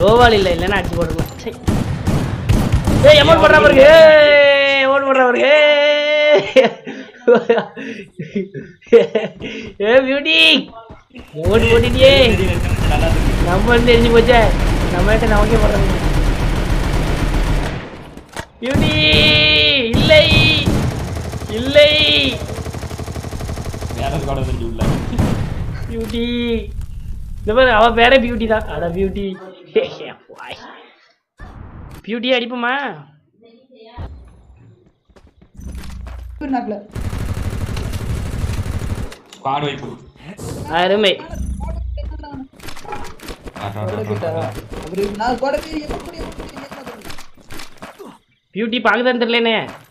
கோவால் இல்லை இல்லைன்னா அடிச்சு போட்டுருலாம் சரி ஏய் எமௌண்ட் போடுறா பாருங்க எமௌண்ட் போடுறா பாருங்க ஏ பியூட்டி எமௌண்ட் போட்டுட்டியே நல்லா இருக்கு நம்ம வந்து எரிஞ்சு போச்சே நம்ம கிட்ட நமக்கே போடுறாங்க பியூட்டி இல்லை இல்லை வேற கூட செஞ்சு உள்ள பியூட்டி இந்த மாதிரி அவ வேற பியூட்டி தான் அட பியூட்டி பியூட்டி அடிப்போமா நாக்குல ஸ்குவாட் வைப்பு அருமை அப்படி நான் கூட எப்படி எப்படி எப்படி பியூட்டி பார்க்குதான் தெரியலனே